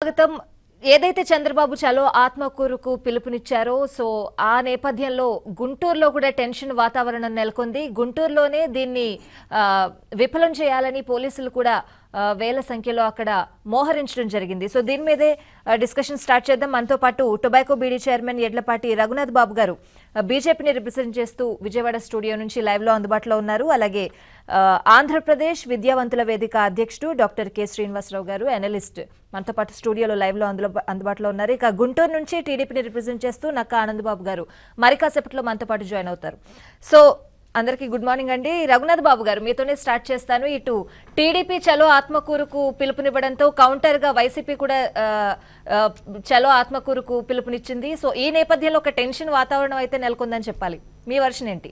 స్వాగతం ఏదైతే చంద్రబాబు చలో ఆత్మకూరుకు పిలుపునిచ్చారో సో ఆ నేపథ్యంలో గుంటూరులో కూడా టెన్షన్ వాతావరణం నెలకొంది గుంటూరులోనే దీన్ని ఆ, విఫలం చేయాలని పోలీసులు కూడా ఆ, వేల సంఖ్యలో అక్కడ మోహరించడం జరిగింది సో దీని మీదే ఆ, డిస్కషన్ స్టార్ట్ చేద్దాం మనతో పాటు టొబాకో బీడీ చైర్మన్ ఎడ్లపాటి రఘునాథ్ బాబు గారు ఆ, బీజేపీని రిప్రజెంట్ చేస్తూ విజయవాడ స్టూడియో నుంచి లైవ్ లో అందుబాటులో ఉన్నారు అలాగే ఆ, ఆంధ్రప్రదేశ్ విద్యావంతుల వేదిక అధ్యక్షుడు డాక్టర్ కె శ్రీనివాసరావు గారు అనలిస్ట్ మనతో పాటు స్టూడియోలో లైవ్ లో అందులో అందుబాటులో ఉన్నారు ఇక గుంటూరు నుంచి టీడీపీని రిప్రజెంట్ చేస్తూ నక్క ఆనందబాబు గారు మరి కాసేపట్లో మనతో పాటు జాయిన్ అవుతారు సో అందరికీ గుడ్ మార్నింగ్ అండి రఘునాథ్ బాబు గారు మీతోనే స్టార్ట్ చేస్తాను ఇటు టీడీపీ చలో ఆత్మకూరుకు పిలుపునివ్వడంతో కౌంటర్ గా వైసీపీ కూడా ఆ, ఆ, చలో ఆత్మకూరుకు పిలుపునిచ్చింది సో ఈ నేపథ్యంలో ఒక టెన్షన్ వాతావరణం అయితే నెలకొందని చెప్పాలి మీ వర్షన్ ఏంటి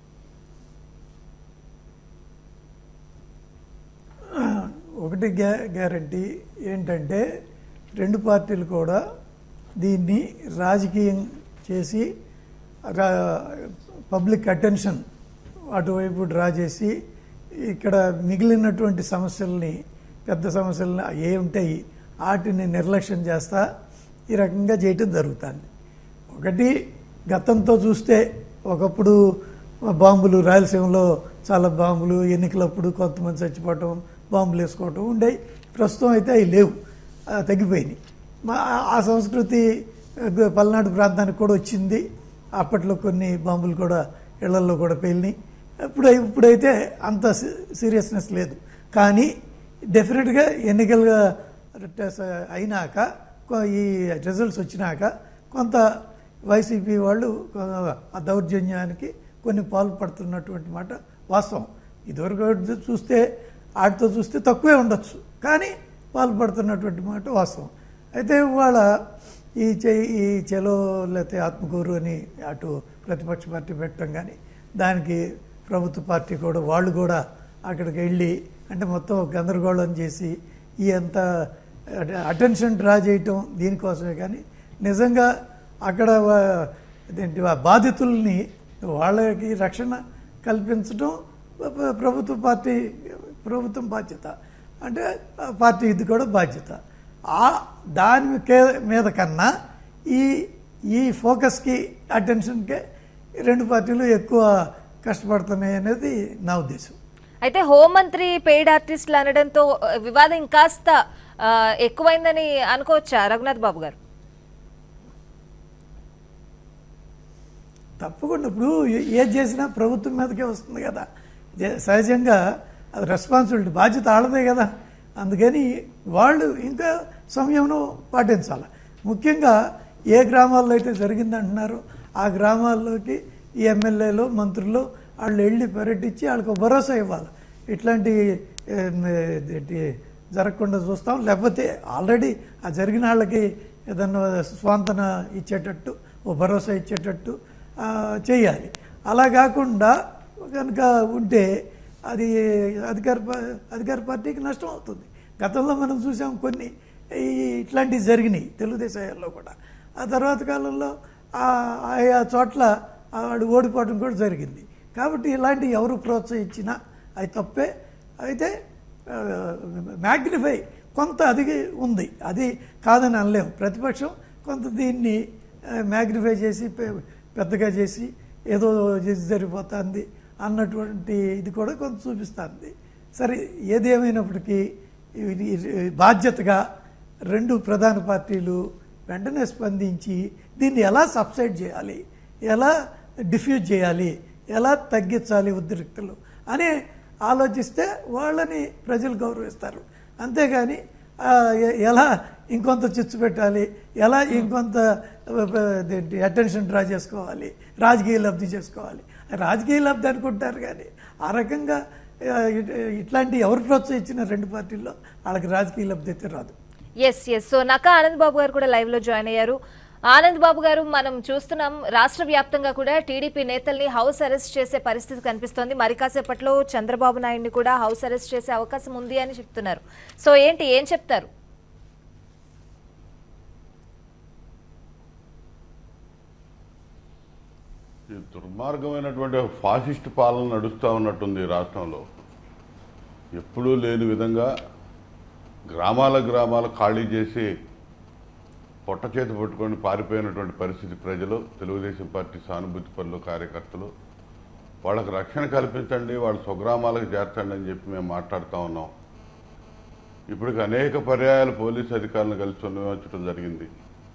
ఒకటి గ్యా గ్యారంటీ ఏంటంటే రెండు పార్టీలు కూడా దీన్ని రాజకీయం చేసి రా పబ్లిక్ అటెన్షన్ అటువైపు డ్రా చేసి ఇక్కడ మిగిలినటువంటి సమస్యల్ని పెద్ద సమస్యలని ఏ ఉంటాయి వాటిని నిర్లక్ష్యం చేస్తా ఈ రకంగా చేయటం జరుగుతుంది ఒకటి గతంతో చూస్తే ఒకప్పుడు బాంబులు రాయలసీమలో చాలా బాంబులు ఎన్నికలప్పుడు కొంతమంది చచ్చిపోవటం బాంబులు వేసుకోవటం ఉండేవి ప్రస్తుతం అయితే అవి లేవు ఆ, తగ్గిపోయినాయి మా ఆ సంస్కృతి ఆ, పల్నాడు ప్రాంతానికి కూడా వచ్చింది అప్పట్లో కొన్ని బాంబులు కూడా ఇళ్లలో కూడా పేలినాయి ఇప్పుడు ఇప్పుడైతే అంత సీరియస్నెస్ లేదు కానీ డెఫినెట్గా ఎన్నికలుగా టెస్ అయినాక కొ- ఈ రిజల్ట్స్ వచ్చినాక కొంత వైసీపీ వాళ్ళు కొ- ఆ దౌర్జన్యానికి కొన్ని పాల్పడుతున్నటువంటి మాట వాస్తవం ఇదివరకు చూస్తే వాటితో చూస్తే తక్కువే ఉండొచ్చు కానీ పాల్పడుతున్నటువంటి మాట వాస్తవం అయితే ఇవాళ ఈ చే ఈ చెలో లేకపోతే ఆత్మకూరు అని అటు ప్రతిపక్ష పార్టీ పెట్టడం కానీ దానికి ప్రభుత్వ పార్టీ కూడా వాళ్ళు కూడా అక్కడికి వెళ్ళి అంటే మొత్తం గందరగోళం చేసి ఈ అంత అటెన్షన్ డ్రా చేయటం దీనికోసమే కానీ నిజంగా అక్కడ వా- అదేంటి ఆ బాధితుల్ని వాళ్ళకి రక్షణ కల్పించడం ప్ర- ప్రభుత్వ పార్టీ ప్రభుత్వం బాధ్యత అంటే ఆ పార్టీ ఇది కూడా బాధ్యత ఆ దాని కే- మీద కన్నా ఈ ఈ ఫోకస్కి అటెన్షన్కే రెండు పార్టీలు ఎక్కువ కష్టపడుతున్నాయి అనేది నా ఉద్దేశం అయితే హోంమంత్రి పెయిడ్ ఆర్టిస్టులు అనడంతో ఆ, వివాదం ఇంకాస్త ఆ, ఎక్కువైందని అనుకోవచ్చా రఘునాథ్ బాబు గారు తప్పకుండా ఇప్పుడు ఏ- ఏది చేసినా ప్రభుత్వం మీదకే వస్తుంది కదా జే- సహజంగా అది రెస్పాన్సిబిలిటీ బాధ్యత ఆడదే కదా అందుకని వాళ్ళు ఇంకా సంయమనం పాటించాలి ముఖ్యంగా ఏ గ్రామాల్లో అయితే జరిగిందంటున్నారో ఆ గ్రామాల్లోకి ఈ ఎమ్మెల్యేలు మంత్రులు వాళ్ళు వెళ్ళి పర్యటించి వాళ్ళకి ఒక భరోసా ఇవ్వాలి ఇట్లాంటి ఏం, ఏంటి, జరగకుండా చూస్తాం లేకపోతే ఆల్రెడీ ఆ జరిగిన వాళ్ళకి ఏదన్నా స్వాంతన ఇచ్చేటట్టు ఓ భరోసా ఇచ్చేటట్టు ఆ, చేయాలి అలా కాకుండా కనుక ఉంటే అది అధికార పా- అధికార పార్టీకి నష్టం అవుతుంది గతంలో మనం చూసాం కొన్ని ఈ ఇట్లాంటివి జరిగినాయి తెలుగుదేశం హయాంలో కూడా ఆ తర్వాత కాలంలో ఆ- ఆయా చోట్ల వాడు ఓడిపోవడం కూడా జరిగింది కాబట్టి ఇలాంటి ఎవరు ప్రోత్సహించినా అది తప్పే అయితే మ్యాగ్నిఫై కొంత అది ఉంది అది కాదని అనలేము ప్రతిపక్షం కొంత దీన్ని మ్యాగ్నిఫై చేసి పె- పెద్దగా చేసి ఏదో చేసి జరిగిపోతుంది అన్నటువంటి ఇది కూడా కొంత చూపిస్తుంది సరే ఏది ఏమైనప్పటికీ ఇది- ఇది బాధ్యతగా రెండు ప్రధాన పార్టీలు వెంటనే స్పందించి దీన్ని ఎలా సబ్సైడ్ చేయాలి ఎలా డిఫ్యూజ్ చేయాలి ఎలా తగ్గించాలి ఉద్రిక్తలు అని ఆలోచిస్తే వాళ్ళని ప్రజలు గౌరవిస్తారు అంతేగాని ఆ, ఎ- ఎలా ఇంకొంత చిచ్చు పెట్టాలి ఎలా ఇంకొంత అదేంటి అటెన్షన్ డ్రా చేసుకోవాలి రాజకీయ లబ్ధి చేసుకోవాలి రాజకీయ లబ్ధి అనుకుంటారు కానీ ఆ రకంగా ఆ, ఇట్- ఇట్లాంటి ఎవరు ప్రోత్సహించిన రెండు పార్టీల్లో వాళ్ళకి రాజకీయ లబ్ధి అయితే రాదు ఎస్ ఎస్ సో నక్క ఆనంద్ బాబు గారు కూడా లైవ్ లో జాయిన్ అయ్యారు ఆనంద్ బాబు గారు మనం చూస్తున్నాం రాష్ట్ర వ్యాప్తంగా కూడా టీడీపీ నేతల్ని హౌస్ అరెస్ట్ చేసే పరిస్థితి కనిపిస్తోంది మరి కాసేపట్లో చంద్రబాబు నాయుడిని కూడా హౌస్ అరెస్ట్ చేసే అవకాశం ఉంది అని చెప్తున్నారు సో ఏంటి ఏం చెప్తారు ఈ దుర్మార్గమైనటువంటి ఫాసిస్ట్ పాలన నడుస్తూ ఉన్నట్టుంది ఈ రాష్ట్రంలో ఎప్పుడూ లేని విధంగా గ్రామాల గ్రామాల ఖాళీ చేసి పొట్ట చేతి పట్టుకొని పారిపోయినటువంటి పరిస్థితి ప్రజలు తెలుగుదేశం పార్టీ సానుభూతి పనులు కార్యకర్తలు వాళ్ళకి రక్షణ కల్పించండి వాళ్ళ స్వగ్రామాలకు చేర్చండి అని చెప్పి మేము మాట్లాడుతూ ఉన్నాం ఇప్పటికి అనేక పర్యాయాలు పోలీసు అధికారులను కలిసి వినియోగించడం జరిగింది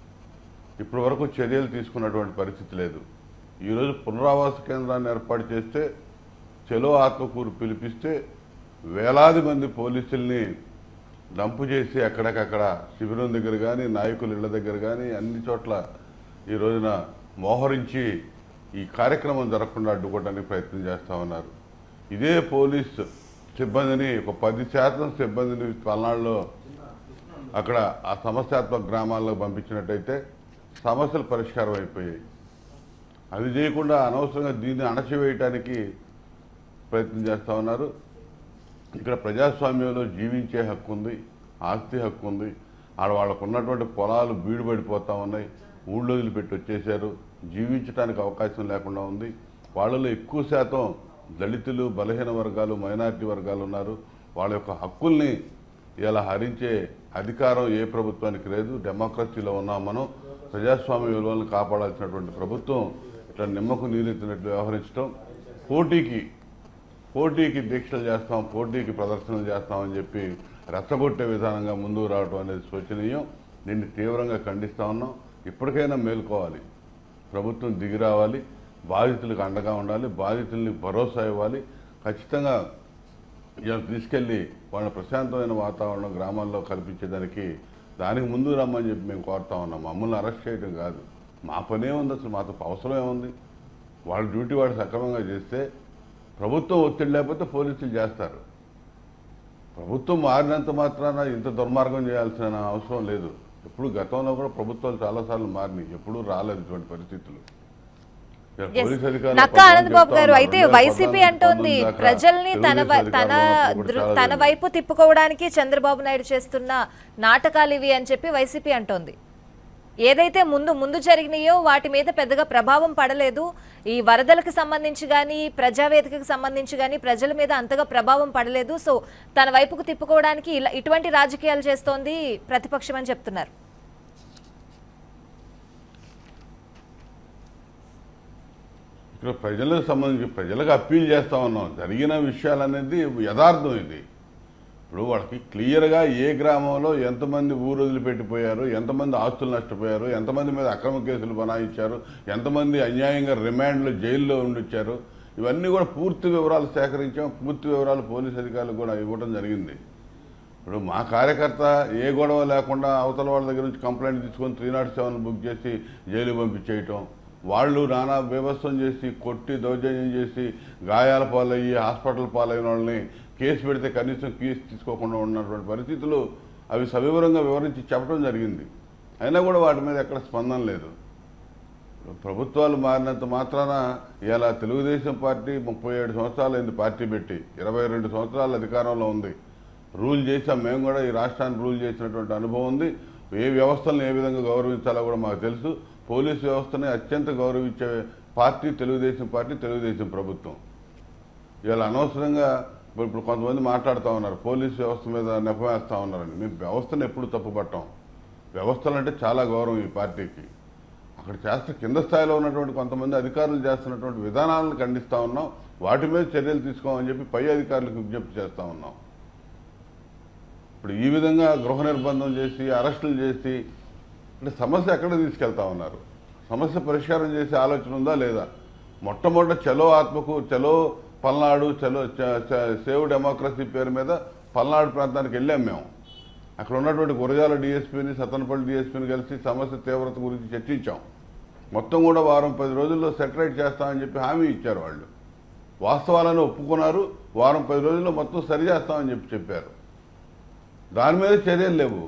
ఇప్పటి వరకు చర్యలు తీసుకున్నటువంటి పరిస్థితి లేదు ఈరోజు పునరావాస కేంద్రాన్ని ఏర్పాటు చేస్తే చెలో ఆత్మకూరు పిలిపిస్తే వేలాది మంది పోలీసుల్ని డంపు చేసి అక్కడికక్కడ శిబిరం దగ్గర కానీ నాయకుల ఇళ్ల దగ్గర కానీ అన్ని చోట్ల ఈ రోజున మోహరించి ఈ కార్యక్రమం జరగకుండా అడ్డుకోవడానికి ప్రయత్నం చేస్తూ ఉన్నారు ఇదే పోలీస్ సిబ్బందిని ఒక పది శాతం సిబ్బందిని పల్నాడులో అక్కడ ఆ సమస్యాత్మక గ్రామాల్లో పంపించినట్టయితే సమస్యలు పరిష్కారం అయిపోయాయి అది చేయకుండా అనవసరంగా దీన్ని అణచివేయటానికి ప్రయత్నం చేస్తూ ఉన్నారు ఇక్కడ ప్రజాస్వామ్యంలో జీవించే హక్కు ఉంది ఆస్తి హక్కు ఉంది ఆడ వాళ్ళకు ఉన్నటువంటి పొలాలు బీడుపడిపోతా ఉన్నాయి ఊళ్ళో వదిలిపెట్టి వచ్చేసారు జీవించడానికి అవకాశం లేకుండా ఉంది వాళ్ళలో ఎక్కువ శాతం దళితులు బలహీన వర్గాలు మైనారిటీ వర్గాలు ఉన్నారు వాళ్ళ యొక్క హక్కుల్ని ఇలా హరించే అధికారం ఏ ప్రభుత్వానికి లేదు డెమోక్రసీలో ఉన్నాం మనం ప్రజాస్వామ్య విలువలను కాపాడాల్సినటువంటి ప్రభుత్వం ఇట్లా నిమ్మకు నీరెత్తినట్లు వ్యవహరించడం పోటీకి పోటీకి దీక్షలు చేస్తాం పోటీకి ప్రదర్శనలు చేస్తామని చెప్పి రెచ్చగొట్టే విధానంగా ముందుకు రావడం అనేది శోచనీయం దీన్ని తీవ్రంగా ఖండిస్తా ఉన్నాం ఇప్పటికైనా మేల్కోవాలి ప్రభుత్వం దిగి రావాలి బాధితులకు అండగా ఉండాలి బాధితుల్ని భరోసా ఇవ్వాలి ఖచ్చితంగా ఇలా తీసుకెళ్ళి వాళ్ళ ప్రశాంతమైన వాతావరణం గ్రామాల్లో కల్పించేదానికి దానికి ముందు రమ్మని చెప్పి మేము కోరుతా ఉన్నాం మమ్మల్ని అరెస్ట్ చేయడం కాదు మా పనే ఉంది అసలు మాతో అవసరం ఏముంది వాళ్ళ డ్యూటీ వాళ్ళు సక్రమంగా చేస్తే ప్రభుత్వం ఒత్తిడి లేకపోతే పోలీసులు చేస్తారు ప్రభుత్వం మారినంత మాత్రాన ఇంత దుర్మార్గం చేయాల్సిన అవసరం లేదు ఎప్పుడు గతంలో కూడా ప్రభుత్వాలు చాలాసార్లు మారినాయి ఎప్పుడూ రాలేదు ఇటువంటి పరిస్థితులు ఇలా Yes. పోలీస్ అధికారులు నక్కా కొంతమంది ఆనంద్ బాబు చెప్తా గారు ఉన్నారు, అయితే 2014, వైసీపీ అంటోంది 19 దాకా ప్రజల్ని తన వై- తెలుగుదేశం తన అధికారంలో ఉన్నప్పుడు దృ- చాలా తన జరిగింది. వైపు తిప్పుకోవడానికి చంద్రబాబు నాయుడు చేస్తున్న నాటకాలు ఇవి అని చెప్పి వైసీపీ అంటోంది ఏదైతే ముందు ముందు జరిగినాయో వాటి మీద పెద్దగా ప్రభావం పడలేదు ఈ వరదలకు సంబంధించి కానీ ప్రజావేదికకు సంబంధించి కానీ ప్రజల మీద అంతగా ప్రభావం పడలేదు సో తన వైపుకు తిప్పుకోవడానికి ఇలా ఇటువంటి రాజకీయాలు చేస్తోంది ప్రతిపక్షం అని చెప్తున్నారు ఇక్కడ ప్రజలకు సంబంధించి ప్రజలకు అప్పీల్ చేస్తా ఉన్నాం జరిగిన విషయాలనేది యథార్థం ఇది ఇప్పుడు వాళ్ళకి క్లియర్గా ఏ గ్రామంలో ఎంతమంది ఊరు వదిలిపెట్టిపోయారు ఎంతమంది ఆస్తులు నష్టపోయారు ఎంతమంది మీద అక్రమ కేసులు బనాయించారు ఎంతమంది అన్యాయంగా రిమాండ్లో జైల్లో ఉండిచ్చారు ఇవన్నీ కూడా పూర్తి వివరాలు సేకరించాం పూర్తి వివరాలు పోలీస్ అధికారులకు కూడా ఇవ్వడం జరిగింది ఇప్పుడు మా కార్యకర్త ఏ గొడవ లేకుండా అవతల వాళ్ళ దగ్గర నుంచి కంప్లైంట్ తీసుకొని త్రీ నాట్ సెవెన్ బుక్ చేసి జైలు పంపించేయటం వాళ్ళు నానా వ్యవస్థం చేసి కొట్టి దౌర్జన్యం చేసి గాయాల పాలయ్యి హాస్పిటల్ పాలైన వాళ్ళని కేసు పెడితే కనీసం కేసు తీసుకోకుండా ఉన్నటువంటి పరిస్థితులు అవి సవివరంగా వివరించి చెప్పడం జరిగింది అయినా కూడా వాటి మీద ఎక్కడ స్పందన లేదు ప్రభుత్వాలు మారినంత మాత్రాన ఇలా తెలుగుదేశం పార్టీ ముప్పై ఏడు సంవత్సరాలు అయింది పార్టీ పెట్టి ఇరవై రెండు సంవత్సరాలు అధికారంలో ఉంది రూల్ చేసాం మేము కూడా ఈ రాష్ట్రాన్ని రూల్ చేసినటువంటి అనుభవం ఉంది ఏ వ్యవస్థలను ఏ విధంగా గౌరవించాలో కూడా మాకు తెలుసు పోలీస్ వ్యవస్థని అత్యంత గౌరవించే పార్టీ తెలుగుదేశం పార్టీ తెలుగుదేశం ప్రభుత్వం ఇవాళ అనవసరంగా ఇప్పుడు ఇప్పుడు కొంతమంది మాట్లాడుతూ ఉన్నారు పోలీస్ వ్యవస్థ మీద నెపం వేస్తూ ఉన్నారని మేము వ్యవస్థను ఎప్పుడు తప్పుపట్టాం వ్యవస్థలు అంటే చాలా గౌరవం ఈ పార్టీకి అక్కడ చేస్తే కింద స్థాయిలో ఉన్నటువంటి కొంతమంది అధికారులు చేస్తున్నటువంటి విధానాలను ఖండిస్తూ ఉన్నాం వాటి మీద చర్యలు తీసుకోమని చెప్పి పై అధికారులకు విజ్ఞప్తి చేస్తూ ఉన్నాం ఇప్పుడు ఈ విధంగా గృహ నిర్బంధం చేసి అరెస్టులు చేసి అంటే సమస్య ఎక్కడ తీసుకెళ్తా ఉన్నారు సమస్య పరిష్కారం చేసే ఆలోచన ఉందా లేదా మొట్టమొదట చలో ఆత్మకు చలో పల్నాడు చలో చ- చ- సేవ్ డెమోక్రసీ పేరు మీద పల్నాడు ప్రాంతానికి వెళ్ళాం మేము అక్కడ ఉన్నటువంటి గురజాల డిఎస్పీని సత్తనపల్లి డిఎస్పీని కలిసి సమస్య తీవ్రత గురించి చర్చించాం మొత్తం కూడా వారం పది రోజుల్లో సెటరేట్ చేస్తామని చెప్పి హామీ ఇచ్చారు వాళ్ళు వాస్తవాలను ఒప్పుకున్నారు వారం పది రోజుల్లో మొత్తం సరి చేస్తామని చెప్పి చెప్పారు దాని మీద చర్యలు లేవు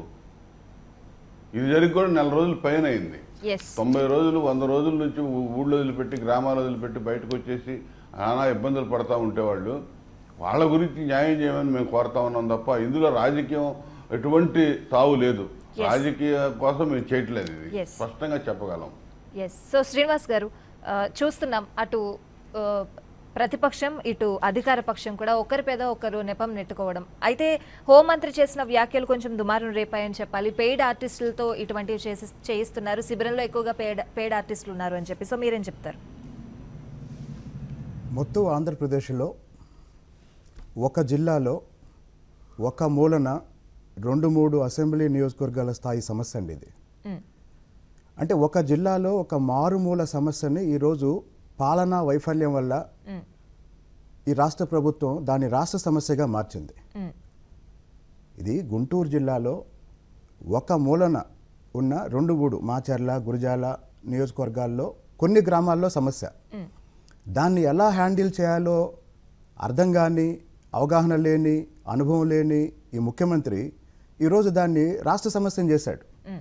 ఇది జరిగి కూడా నెల రోజులు పైన అయింది ఎస్ తొంభై రోజులు వంద రోజుల నుంచి ఊ- ఊళ్ళో వదిలిపెట్టి గ్రామాలు వదిలిపెట్టి బయటకు వచ్చేసి నానా ఇబ్బందులు పడతా ఉండేవాళ్ళు వాళ్ళ గురించి న్యాయం చేయమని మేము కోరుతా ఉన్నాం తప్ప ఇందులో రాజకీయం ఎటువంటి తావు లేదు Yes. రాజకీయ కోసం మేము చేయట్లేదు ఇది Yes. స్పష్టంగా చెప్పగలం ఎస్ సో శ్రీనివాస్ గారు ఆ, చూస్తున్నాం అటు ఆ, ప్రతిపక్షం ఇటు అధికార పక్షం కూడా ఒకరి పేద ఒకరు నెపం నెట్టుకోవడం అయితే హోంమంత్రి చేసిన వ్యాఖ్యలు కొంచెం దుమారం రేపాయని చెప్పాలి పెయిడ్ ఆర్టిస్టులతో ఇటువంటివి చేసి చేయిస్తున్నారు శిబిరంలో ఎక్కువగా పెయిడ్ పెయిడ్ ఆర్టిస్టులు ఉన్నారు అని చెప్పి సో మీరేం చెప్తారు మొత్తం ఆంధ్రప్రదేశ్లో ఒక జిల్లాలో ఒక మూలన రెండు మూడు అసెంబ్లీ నియోజకవర్గాల స్థాయి సమస్య అండి ఇది ఉమ్, అంటే ఒక జిల్లాలో ఒక మారుమూల సమస్యని ఈరోజు పాలనా వైఫల్యం వల్ల ఉమ్, ఈ రాష్ట్ర ప్రభుత్వం దాన్ని రాష్ట్ర సమస్యగా మార్చింది ఉమ్, ఇది గుంటూరు జిల్లాలో ఒక మూలన ఉన్న రెండు మూడు మాచర్ల గురజాల నియోజకవర్గాల్లో కొన్ని గ్రామాల్లో సమస్య ఉమ్, దాన్ని ఎలా హ్యాండిల్ చేయాలో అర్థం కాని అవగాహన లేని అనుభవం లేని ఈ ముఖ్యమంత్రి ఈరోజు దాన్ని రాష్ట్ర సమస్యను చేశాడు ఉమ్,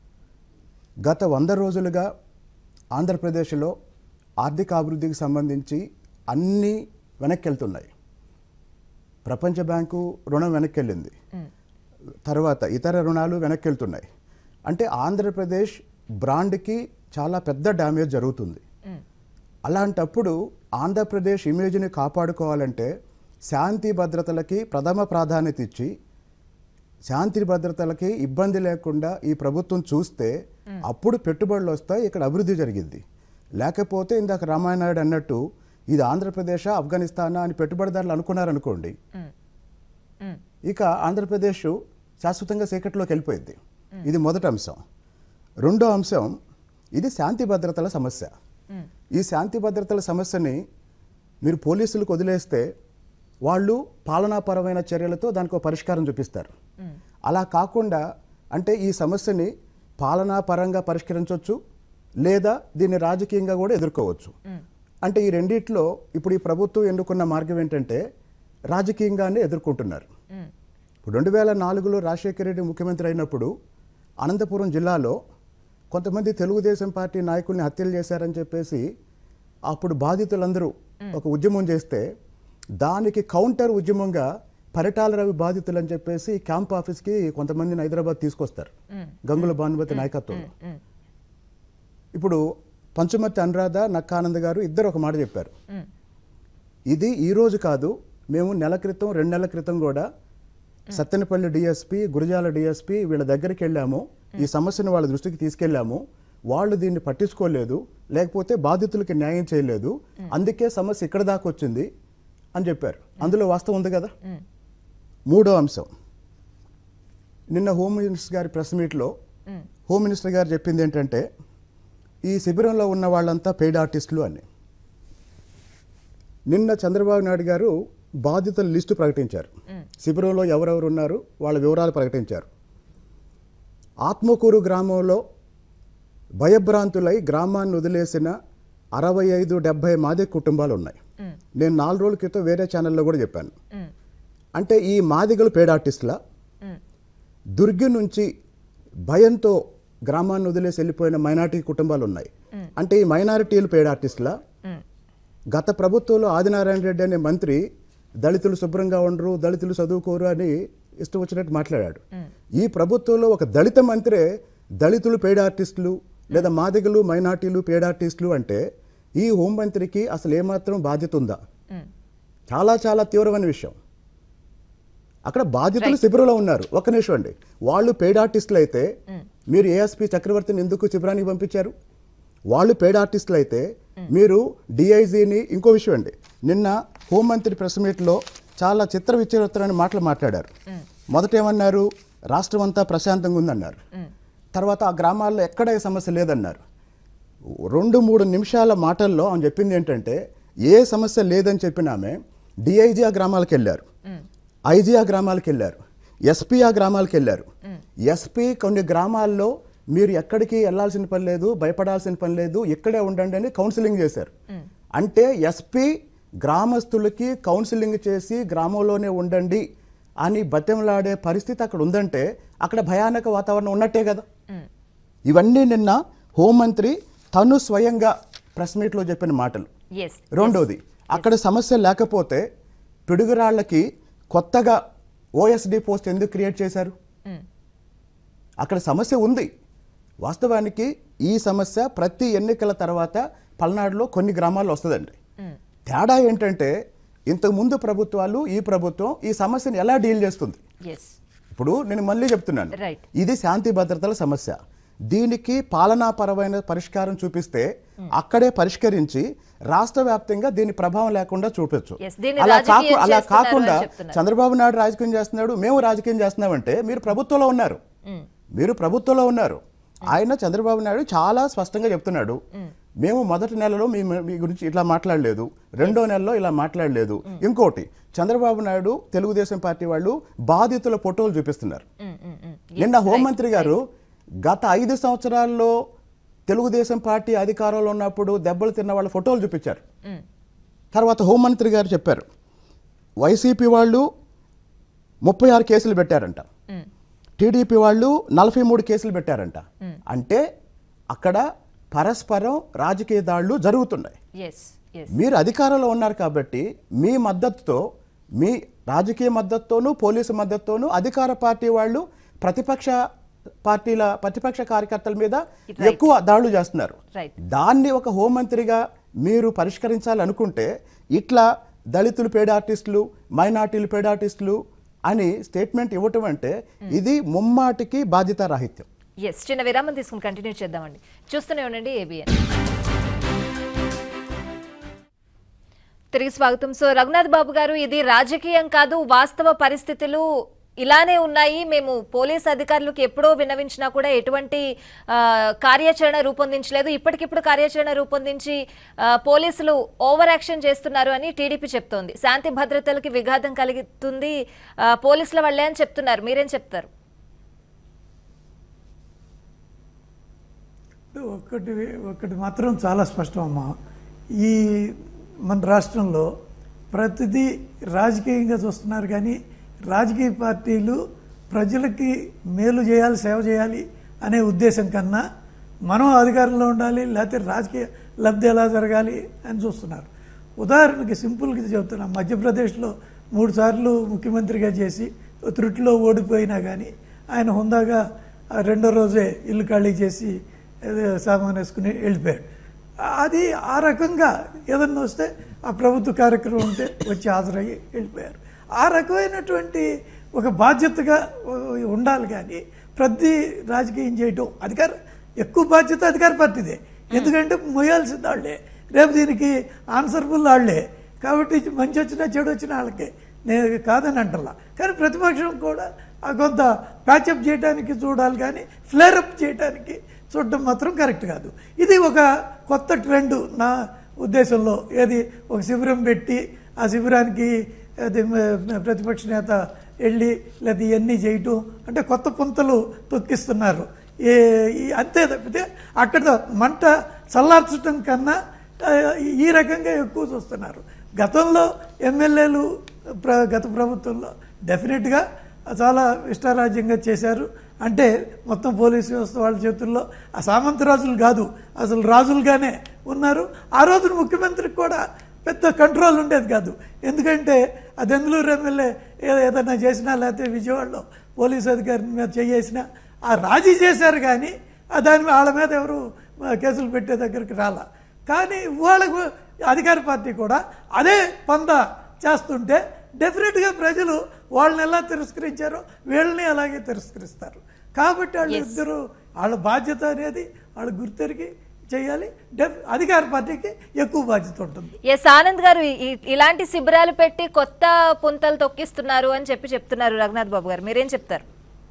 గత వంద రోజులుగా ఆంధ్రప్రదేశ్లో ఆర్థిక అభివృద్ధికి సంబంధించి అన్నీ వెనక్కి వెళ్తున్నాయి ప్రపంచ బ్యాంకు రుణం వెనక్కి వెళ్ళింది ఉమ్, తర్వాత ఇతర రుణాలు వెనక్కి వెళ్తున్నాయి అంటే ఆంధ్రప్రదేశ్ బ్రాండ్కి చాలా పెద్ద డ్యామేజ్ జరుగుతుంది ఉమ్, అలాంటప్పుడు ఆంధ్రప్రదేశ్ ఇమేజ్ని కాపాడుకోవాలంటే శాంతి భద్రతలకి ప్రథమ ప్రాధాన్యత ఇచ్చి శాంతి భద్రతలకి ఇబ్బంది లేకుండా ఈ ప్రభుత్వం చూస్తే అప్పుడు పెట్టుబడులు వస్తాయి ఇక్కడ అభివృద్ధి జరిగింది లేకపోతే ఇందాక రామాయణాయుడు అన్నట్టు ఇది ఆంధ్రప్రదేశ్ ఆఫ్ఘనిస్తానా అని పెట్టుబడిదారులు అనుకున్నారనుకోండి ఉమ్, ఉమ్, ఇక ఆంధ్రప్రదేశ్ శాశ్వతంగా చీకట్లోకి వెళ్ళిపోయింది ఇది మొదటి అంశం రెండో అంశం ఇది శాంతి భద్రతల సమస్య ఉమ్, ఈ శాంతి భద్రతల సమస్యని మీరు పోలీసులకు వదిలేస్తే వాళ్ళు పాలనాపరమైన చర్యలతో దానికి ఒక పరిష్కారం చూపిస్తారు ఉమ్, అలా కాకుండా అంటే ఈ సమస్యని పాలనాపరంగా పరిష్కరించవచ్చు లేదా దీన్ని రాజకీయంగా కూడా ఎదుర్కోవచ్చు ఉమ్, అంటే ఈ రెండిట్లో ఇప్పుడు ఈ ప్రభుత్వం ఎన్నుకున్న మార్గం ఏంటంటే రాజకీయంగానే ఎదుర్కొంటున్నారు ఉమ్, ఇప్పుడు రెండు వేల నాలుగులో రాజశేఖర రెడ్డి ముఖ్యమంత్రి అయినప్పుడు అనంతపురం జిల్లాలో కొంతమంది తెలుగుదేశం పార్టీ నాయకుల్ని హత్యలు చేశారని చెప్పేసి అప్పుడు బాధితులందరూ ఒక ఉద్యమం చేస్తే దానికి కౌంటర్ ఉద్యమంగా పరిటాల రవి బాధితులు అని చెప్పేసి క్యాంప్ ఆఫీస్కి కొంతమందిని హైదరాబాద్ తీసుకొస్తారు ఉమ్, గంగుల భానుమతి నాయకత్వంలో ఉమ్, ఇప్పుడు పంచుమతి అనురాధ నక్కానంద్ గారు ఇద్దరు ఒక మాట చెప్పారు ఉమ్, ఇది ఈ రోజు కాదు మేము నెల క్రితం రెండు నెలల క్రితం కూడా సత్తెనపల్లి డిఎస్పి గురజాల డిఎస్పి వీళ్ళ దగ్గరికి వెళ్ళాము ఈ సమస్యను వాళ్ళ దృష్టికి తీసుకెళ్ళాము వాళ్ళు దీన్ని పట్టించుకోలేదు లేకపోతే బాధితులకి న్యాయం చేయలేదు అందుకే సమస్య ఇక్కడ దాకా వచ్చింది అని చెప్పారు అందులో వాస్తవం ఉంది కదా ఉమ్, మూడో అంశం నిన్న హోమ్ మినిస్టర్ గారి ప్రెస్ మీట్లో ఉమ్, హోమ్ మినిస్టర్ గారు చెప్పింది ఏంటంటే ఈ శిబిరంలో ఉన్న వాళ్ళంతా పెయిడ్ ఆర్టిస్టులు అని నిన్న చంద్రబాబు నాయుడు గారు బాధితుల లిస్టు ప్రకటించారు ఉమ్, శిబిరంలో ఎవరెవరు ఉన్నారు వాళ్ళ వివరాలు ప్రకటించారు ఆత్మకూరు గ్రామంలో భయభ్రాంతులై గ్రామాన్ని వదిలేసిన అరవై ఐదు డెబ్బై మాదే కుటుంబాలు ఉన్నాయి ఉమ్, నేను నాలుగు రోజుల క్రితం వేరే ఛానల్లో కూడా చెప్పాను ఉమ్, అంటే ఈ మాదిగలు పేడ్ ఆర్టిస్టులా ఉమ్, దుర్గి నుంచి భయంతో గ్రామాన్ని వదిలేసి వెళ్ళిపోయిన మైనారిటీ కుటుంబాలు ఉన్నాయి అంటే ఈ మైనారిటీలు పేడ్ ఆర్టిస్టులా ఉమ్, గత ప్రభుత్వంలో ఆదినారాయణ రెడ్డి అనే మంత్రి దళితులు శుభ్రంగా ఉండరు దళితులు చదువుకోరు అని ఇష్టం వచ్చినట్టు మాట్లాడాడు ఈ ప్రభుత్వంలో ఒక దళిత మంత్రే దళితులు పేడ్ ఆర్టిస్టులు లేదా మాదిగలు మైనార్టీలు పేడ్ ఆర్టిస్టులు అంటే ఈ హోంమంత్రికి అసలు ఏమాత్రం బాధ్యత ఉందా ఉమ్, చాలా చాలా తీవ్రమైన విషయం అక్కడ బాధితులు శిబిరంలో ఉన్నారు ఒక్క నిమిషం అండి వాళ్ళు పెయిడ్ ఆర్టిస్టులు అయితే మీరు ఏఎస్పి చక్రవర్తిని ఎందుకు శిబిరానికి పంపించారు వాళ్ళు పెయిడ్ ఆర్టిస్టులు అయితే మీరు డిఐజీని ఇంకో విషయం అండి నిన్న హోంమంత్రి ప్రెస్ మీట్లో చాలా చిత్ర విచిత్రమైన మాటలు మాట్లాడారు మొదట ఏమన్నారు రాష్ట్రం అంతా ప్రశాంతంగా ఉందన్నారు తర్వాత ఆ గ్రామాల్లో ఎక్కడ ఏ సమస్య లేదన్నారు రెండు మూడు నిమిషాల మాటల్లో ఆమె చెప్పింది ఏంటంటే ఏ సమస్య లేదని చెప్పిన ఆమె డిఐజీ ఆ గ్రామాలకు వెళ్ళారు ఐజీ ఆ గ్రామాలకు వెళ్ళారు ఎస్పీ ఆ గ్రామాలకు వెళ్ళారు ఎస్పీ కొన్ని గ్రామాల్లో మీరు ఎక్కడికి వెళ్ళాల్సిన పని లేదు భయపడాల్సిన పని లేదు ఇక్కడే ఉండండి అని కౌన్సిలింగ్ చేశారు అంటే ఎస్పీ గ్రామస్తులకి కౌన్సిలింగ్ చేసి గ్రామంలోనే ఉండండి అని బతిమలాడే పరిస్థితి అక్కడ ఉందంటే అక్కడ భయానక వాతావరణం ఉన్నట్టే కదా ఉమ్, ఇవన్నీ నిన్న హోంమంత్రి తను స్వయంగా ప్రెస్ మీట్లో చెప్పిన మాటలు yes, రెండోది అక్కడ సమస్య లేకపోతే పిడుగురాళ్ళకి కొత్తగా ఓఎస్డి పోస్ట్ ఎందుకు క్రియేట్ చేశారు ఉమ్, అక్కడ సమస్య ఉంది వాస్తవానికి ఈ సమస్య ప్రతి ఎన్నికల తర్వాత పల్నాడులో కొన్ని గ్రామాల్లో వస్తుందండి ఉమ్, తేడా ఏంటంటే ఇంతకుముందు ప్రభుత్వాలు ఈ ప్రభుత్వం ఈ సమస్యను ఎలా డీల్ చేస్తుంది ఎస్ ఇప్పుడు నేను మళ్ళీ చెప్తున్నాను Right. ఇది శాంతి భద్రతల సమస్య దీనికి పాలనాపరమైన పరిష్కారం చూపిస్తే అక్కడే పరిష్కరించి రాష్ట్ర వ్యాప్తంగా దీని ప్రభావం లేకుండా చూపించు Yes, దీన్ని అలా రాజకీయం కాకు అలా చేస్తున్నారు కాకుండా అని చెప్తున్నారు. చంద్రబాబు నాయుడు రాజకీయం చేస్తున్నాడు మేము రాజకీయం చేస్తున్నామంటే మీరు ప్రభుత్వంలో ఉన్నారు మీరు ప్రభుత్వంలో ఉన్నారు ఆయన చంద్రబాబు నాయుడు చాలా స్పష్టంగా చెప్తున్నాడు మేము మొదటి నెలలో మీ మీ గురించి ఇట్లా మాట్లాడలేదు రెండో నెలలో ఇలా మాట్లాడలేదు ఇంకోటి చంద్రబాబు నాయుడు తెలుగుదేశం పార్టీ వాళ్ళు బాధితుల ఫోటోలు చూపిస్తున్నారు నిన్న హోంమంత్రి గారు గత ఐదు సంవత్సరాల్లో తెలుగుదేశం పార్టీ అధికారంలో ఉన్నప్పుడు దెబ్బలు తిన్న వాళ్ళ ఫోటోలు చూపించారు తర్వాత హోంమంత్రి గారు చెప్పారు వైసీపీ వాళ్ళు ముప్పై ఆరు కేసులు పెట్టారంట టీడీపీ వాళ్ళు నలభై మూడు కేసులు పెట్టారంట అంటే అక్కడ పరస్పరం రాజకీయ దాడులు జరుగుతున్నాయి ఎస్ ఎస్ మీరు అధికారంలో ఉన్నారు కాబట్టి మీ మద్దతుతో మీ రాజకీయ మద్దతుతోనూ పోలీసు మద్దతుతోనూ అధికార పార్టీ వాళ్ళు ప్రతిపక్ష పార్టీల ప్రతిపక్ష కార్యకర్తల మీద Right. ఎక్కువ దాడులు చేస్తున్నారు Right. దాన్ని ఒక హోంమంత్రిగా మీరు పరిష్కరించాలనుకుంటే ఇట్లా దళితులు పేడ ఆర్టిస్టులు మైనార్టీలు పేడ ఆర్టిస్టులు అని స్టేట్మెంట్ ఇవ్వటం అంటే ఇది ముమ్మాటికి బాధ్యతారాహిత్యం ఎస్ చిన్న విరామం తీసుకుని కంటిన్యూ చేద్దామండి చూస్తూనే ఉండండి ఏబిఎన్ తిరిగి స్వాగతం సో రఘునాథ్ బాబు గారు ఇది రాజకీయం కాదు వాస్తవ పరిస్థితులు ఇలానే ఉన్నాయి మేము పోలీస్ అధికారులకు ఎప్పుడో విన్నవించినా కూడా ఎటువంటి ఆ, కార్యాచరణ రూపొందించలేదు ఇప్పటికిప్పుడు కార్యాచరణ రూపొందించి ఆ, పోలీసులు ఓవర్ యాక్షన్ చేస్తున్నారు అని టీడీపీ చెప్తోంది శాంతి భద్రతలకి విఘాతం కలుగుతుంది ఆ, పోలీసుల వల్లే అని చెప్తున్నారు మీరేం చెప్తారు ఒకటి ఒకటి మాత్రం చాలా స్పష్టం అమ్మా ఈ మన రాష్ట్రంలో ప్రతిదీ రాజకీయంగా చూస్తున్నారు కానీ రాజకీయ పార్టీలు ప్రజలకి మేలు చేయాలి సేవ చేయాలి అనే ఉద్దేశం కన్నా మనం అధికారంలో ఉండాలి లేకపోతే రాజకీయ లబ్ధి ఎలా జరగాలి అని చూస్తున్నారు ఉదాహరణకి సింపుల్గా చెప్తున్నా మధ్యప్రదేశ్లో మూడు సార్లు ముఖ్యమంత్రిగా చేసి త్రుటిలో ఓడిపోయినా కానీ ఆయన హుందాగా ఆ రెండో రోజే ఇల్లు ఖాళీ చేసి ఏదో సామాన్ వేసుకుని వెళ్ళిపోయాడు అది ఆ రకంగా ఏదన్నా వస్తే ఆ ప్రభుత్వ కార్యక్రమం ఉంటే వచ్చి హాజరయ్యి వెళ్ళిపోయారు ఆ రకమైనటువంటి ఒక బాధ్యతగా ఉండాలి కానీ ప్రతి రాజకీయం చేయటం అధికార ఎక్కువ బాధ్యత అధికార పార్టీదే ఎందుకంటే మొయ్యాల్సింది వాళ్ళే రేపు దీనికి ఆన్సర్ఫుల్ వాళ్ళే కాబట్టి మంచి వచ్చినా చెడు వచ్చినా వాళ్ళకే నేను కాదని అంటలా కానీ ప్రతిపక్షం కూడా ఆ కొంత ప్యాచప్ చేయడానికి చూడాలి కానీ ఫ్లేరప్ చేయడానికి చూడడం మాత్రం కరెక్ట్ కాదు ఇది ఒక కొత్త ట్రెండ్ నా ఉద్దేశంలో ఏది ఒక శిబిరం పెట్టి ఆ శిబిరానికి అది మ- ప్రతిపక్ష నేత వెళ్ళి లేదా ఇవన్నీ చేయటం అంటే కొత్త పుంతలు తొక్కిస్తున్నారు ఏ ఈ అంతే తప్పితే అక్కడ మంట చల్లార్చడం కన్నా ఆ, ఈ రకంగా ఎక్కువ చూస్తున్నారు గతంలో ఎమ్మెల్యేలు ప్ర గత ప్రభుత్వంలో డెఫినెట్గా చాలా ఇష్టారాజ్యంగా చేశారు అంటే మొత్తం పోలీసు వ్యవస్థ వాళ్ళ చేతుల్లో ఆ సామంత రాజులు కాదు అసలు రాజులుగానే ఉన్నారు ఆ రోజున ముఖ్యమంత్రికి కూడా పెద్ద కంట్రోల్ ఉండేది కాదు ఎందుకంటే ఆ దెందులూరు ఎమ్మెల్యే ఏ- ఏదైనా చేసినా లేకపోతే విజయవాడలో పోలీసు అధికారి మీద చేయేసినా ఆ రాజీ చేశారు కానీ ఆ దాని వాళ్ళ మీద ఎవరు ఆ, కేసులు పెట్టే దగ్గరికి రాలా కానీ వాళ్ళకు అధికార పార్టీ కూడా అదే పంద చేస్తుంటే డెఫినెట్గా ప్రజలు వాళ్ళని ఎలా తిరస్కరించారో వీళ్ళని అలాగే తిరస్కరిస్తారు కాబట్టి వాళ్ళు ఇద్దరు వాళ్ళ బాధ్యత అనేది వాళ్ళ గుర్తెరిగి చేయాలి డెఫ్ అధికార పార్టీకి ఎక్కువ బాధ్యత ఉంటుంది ఎస్ ఆనంద్ గారు ఈ- ఇలాంటి శిబిరాలు పెట్టి కొత్త పుంతలు తొక్కిస్తున్నారు అని చెప్పి చెప్తున్నారు రఘునాథ్ బాబు గారు మీరేం చెప్తారు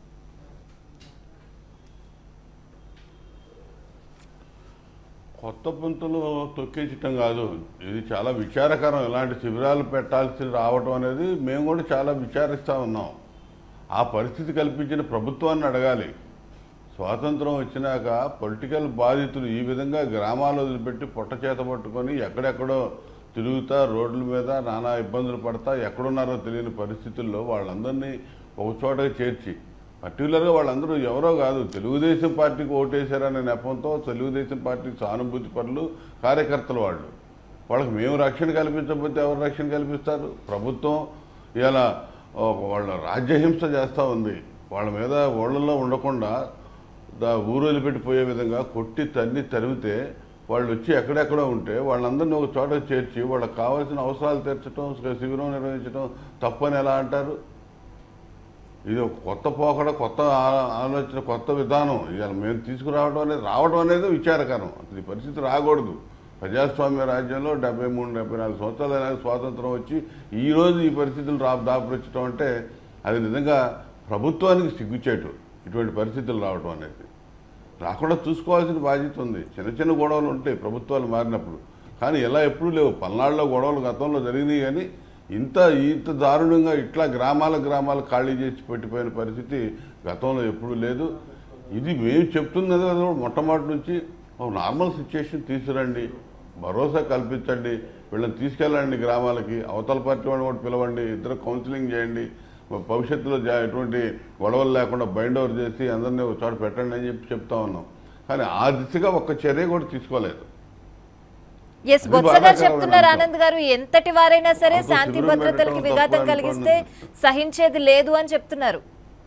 కొత్త పుంతలు తొక్కించటం కాదు ఇది చాలా విచారకరం ఇలాంటి శిబిరాలు పెట్టాల్సి రావటం అనేది మేము కూడా చాలా విచారిస్తూ ఉన్నాం ఆ పరిస్థితి కల్పించిన ప్రభుత్వాన్ని అడగాలి స్వాతంత్రం వచ్చినాక పొలిటికల్ బాధితులు ఈ విధంగా గ్రామాలు వదిలిపెట్టి పొట్ట చేత పట్టుకొని ఎక్కడెక్కడో తిరుగుతా రోడ్ల మీద నానా ఇబ్బందులు పడతా ఎక్కడున్నారో తెలియని పరిస్థితుల్లో వాళ్ళందరినీ ఒక చోటకి చేర్చి పర్టికులర్గా వాళ్ళందరూ ఎవరో కాదు తెలుగుదేశం పార్టీకి ఓటేశారనే నెపంతో తెలుగుదేశం పార్టీకి సానుభూతి పనులు కార్యకర్తలు వాళ్ళు వాళ్ళకి మేము రక్షణ కల్పించకపోతే ఎవరు రక్షణ కల్పిస్తారు ప్రభుత్వం ఇలా వాళ్ళ రాజ్యహింస చేస్తూ ఉంది వాళ్ళ మీద ఓళ్ళల్లో ఉండకుండా దా ఊరు వదిలిపెట్టిపోయే విధంగా కొట్టి తన్ని తరిమితే వాళ్ళు వచ్చి ఎక్కడెక్కడో ఉంటే వాళ్ళందరినీ ఒక చోట చేర్చి వాళ్ళకి కావాల్సిన అవసరాలు తీర్చడం శిబిరం నిర్వహించడం తప్పని ఎలా అంటారు ఇది ఒక కొత్త పోకడ కొత్త ఆ- ఆలోచన కొత్త విధానం ఇవాళ మేము తీసుకురావడం అనేది రావడం అనేది విచారకరం అసలు ఈ పరిస్థితి రాకూడదు ప్రజాస్వామ్య రాజ్యంలో డెబ్బై మూడు డెబ్బై నాలుగు సంవత్సరాలు అయినా స్వాతంత్రం వచ్చి ఈ రోజు ఈ పరిస్థితులు రా దాపురించడం అంటే అది నిజంగా ప్రభుత్వానికి సిగ్గుచేటు ఇటువంటి పరిస్థితులు రావడం అనేది రాకుండా చూసుకోవాల్సిన బాధ్యత ఉంది చిన్న చిన్న గొడవలు ఉంటాయి ప్రభుత్వాలు మారినప్పుడు కానీ ఇలా ఎప్పుడూ లేవు పల్నాడులో గొడవలు గతంలో జరిగినాయి కానీ ఇంత ఇంత దారుణంగా ఇట్లా గ్రామాల గ్రామాలు ఖాళీ చేసి పెట్టిపోయిన పరిస్థితి గతంలో ఎప్పుడూ లేదు ఇది మేము చెప్తున్నది అది కూడా మొట్టమొదటి నుంచి ఒక నార్మల్ సిచ్యుయేషన్ తీసుకురండి భరోసా కల్పించండి వీళ్ళని తీసుకెళ్ళండి గ్రామాలకి అవతల పార్టీ వాళ్ళని కూడా పిలవండి ఇద్దరు కౌన్సిలింగ్ చేయండి భవిష్యత్తులో జా- ఎటువంటి గొడవలు లేకుండా బైండ్ ఓవర్ చేసి అందరినీ ఒక చోట పెట్టండి అని చెప్పి చెప్తా ఉన్నాం కానీ ఆ దిశగా ఒక్క చర్య కూడా తీసుకోలేదు ఎస్ అది బొత్స గారు బాధాకరమైన చెప్తున్నారు అంశం. ఆనంద్ గారు ఎంతటి వారైనా సరే అంత శాంతి శిబిరం భద్రతలకి పెట్టడం విఘాతం తప్పు కలిగిస్తే అనుకోండి. సహించేది లేదు అని చెప్తున్నారు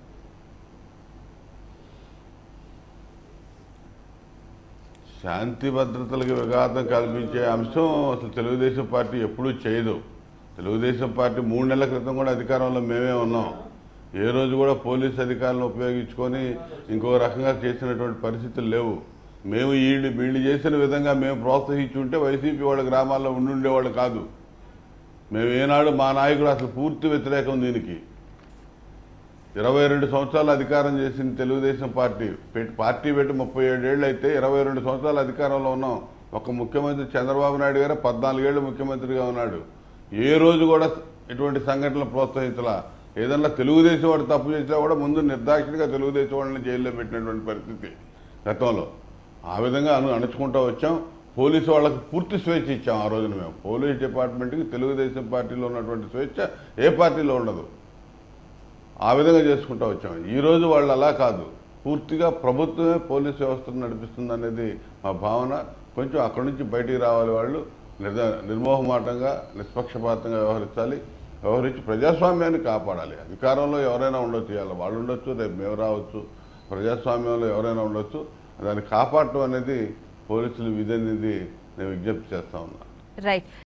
శాంతి భద్రతలకు విఘాతం కల్పించే అంశం అసలు తెలుగుదేశం పార్టీ ఎప్పుడూ చేయదు తెలుగుదేశం పార్టీ మూడు నెలల క్రితం కూడా అధికారంలో మేమే ఉన్నాం ఏ రోజు కూడా పోలీస్ అధికారులను ఉపయోగించుకొని ఇంకో రకంగా చేసినటువంటి పరిస్థితులు లేవు మేము వీళ్ళు వీళ్ళు చేసిన విధంగా మేము ప్రోత్సహించి ఉంటే వైసీపీ వాళ్ళ గ్రామాల్లో ఉండుండేవాళ్ళు కాదు మేము ఏనాడు మా నాయకుడు అసలు పూర్తి వ్యతిరేకం దీనికి ఇరవై రెండు సంవత్సరాలు అధికారం చేసిన తెలుగుదేశం పార్టీ పెట్టి పార్టీ పెట్టి ముప్పై ఏడేళ్ళు అయితే ఇరవై రెండు సంవత్సరాలు అధికారంలో ఉన్నాం ఒక ముఖ్యమంత్రి చంద్రబాబు నాయుడు గారు పద్నాలుగేళ్ళు ముఖ్యమంత్రిగా ఉన్నాడు ఏ రోజు కూడా ఇటువంటి సంఘటనలు ప్రోత్సహించలా ఏదన్నా తెలుగుదేశం వాడు తప్పు చేసినా కూడా ముందు నిర్దాక్షిణ్యంగా తెలుగుదేశం వాళ్ళని జైల్లో పెట్టినటువంటి పరిస్థితి గతంలో ఆ విధంగా అను అణుచుకుంటూ వచ్చాం పోలీసు వాళ్ళకి పూర్తి స్వేచ్ఛ ఇచ్చాం ఆ రోజున మేము పోలీస్ డిపార్ట్మెంట్కి తెలుగుదేశం పార్టీలో ఉన్నటువంటి స్వేచ్ఛ ఏ పార్టీలో ఉండదు ఆ విధంగా చేసుకుంటూ వచ్చాం ఈ రోజు వాళ్ళు అలా కాదు పూర్తిగా ప్రభుత్వమే పోలీస్ వ్యవస్థను నడిపిస్తుంది అనేది మా భావన కొంచెం అక్కడి నుంచి బయటికి రావాలి వాళ్ళు నిర్ద నిర్మోహమాటంగా నిష్పక్షపాతంగా వ్యవహరించాలి వ్యవహరించి ప్రజాస్వామ్యాన్ని కాపాడాలి అధికారంలో ఎవరైనా ఉండొచ్చు ఇవాళ వాళ్ళు ఉండొచ్చు రేపు మేము రావచ్చు ప్రజాస్వామ్యంలో ఎవరైనా ఉండొచ్చు దాన్ని కాపాడటం అనేది పోలీసులు విధి అనేది నేను విజ్ఞప్తి చేస్తా ఉన్నా రైట్